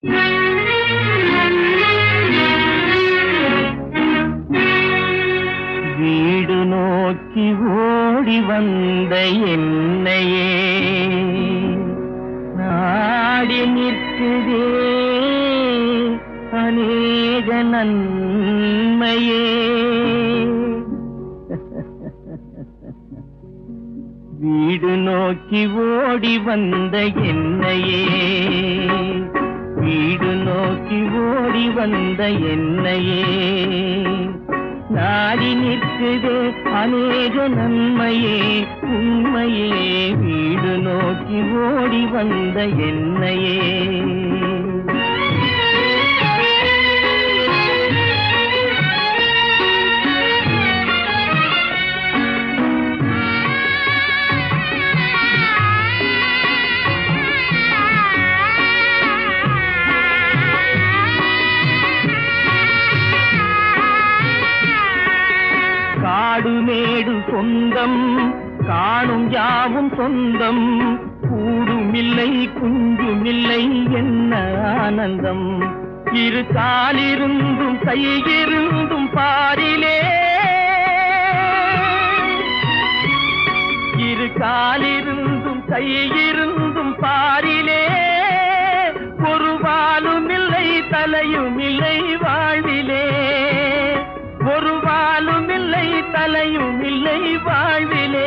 வீடு நோக்கி ஓடி வந்த என்னையே நாடி நிற்குதே அநேக நன்மையே வீடு நோக்கி ஓடி வந்த என்னையே வீடு நோக்கி ஓடி வந்த என்னையே நாடி நிற்குதே அநேக நன்மையே உண்மையே வீடு நோக்கி ஓடி வந்த என்னையே காடு மேடு சொந்தம் காணும் யாவும் சொந்தம் கூடுமில்லை குஞ்சுமில்லை என்ன ஆனந்தம் இரு காலிருந்தும் கையிருந்தும் பாரிலே இரு காலிருந்தும் கையிருந்தும் பாரிலே ஒரு வாலும் இல்லை தலையும் இல்லை வாழ்விலே ஒரு வாலும் இல்லை தலையும் இல்லை வாழ்விலே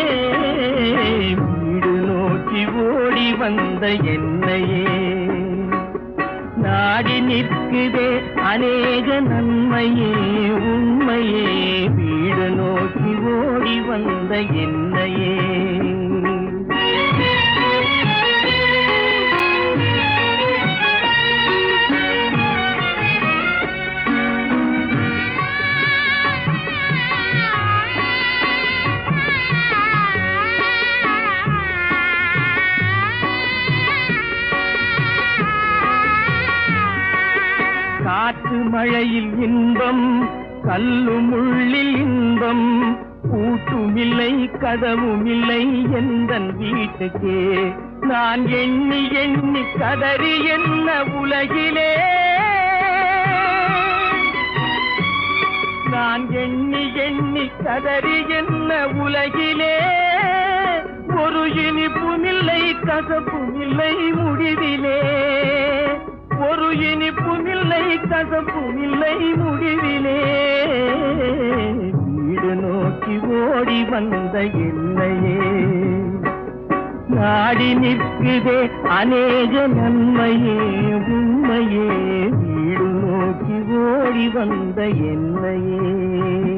வீடு நோக்கி ஓடி வந்த என்னையே நாடி நிற்குதே அநேக நன்மையே உண்மையே வீடு நோக்கி ஓடி வந்த என்னையே காற்று மழையில் இன்பம் கல்லு முள்ளில் இன்பம் கூட்டுமில்லை கதவுமில்லை எந்தன் வீட்டுக்கே நான் எண்ணி எண்ணி கதறி என்ன உலகிலே நான் எண்ணி எண்ணி கதறி என்ன உலகிலே ஒரு இனிப்புமில்லை கசப்புமில்லை முடிவிலே ஒரு இனிப்புமில்லை கசப்புமில்லை முடிவிலே வீடு நோக்கி ஓடி வந்த என்னையே நாடி நிற்குதே அநேக நன்மையே உண்மையே வீடு நோக்கி ஓடி வந்த என்னையே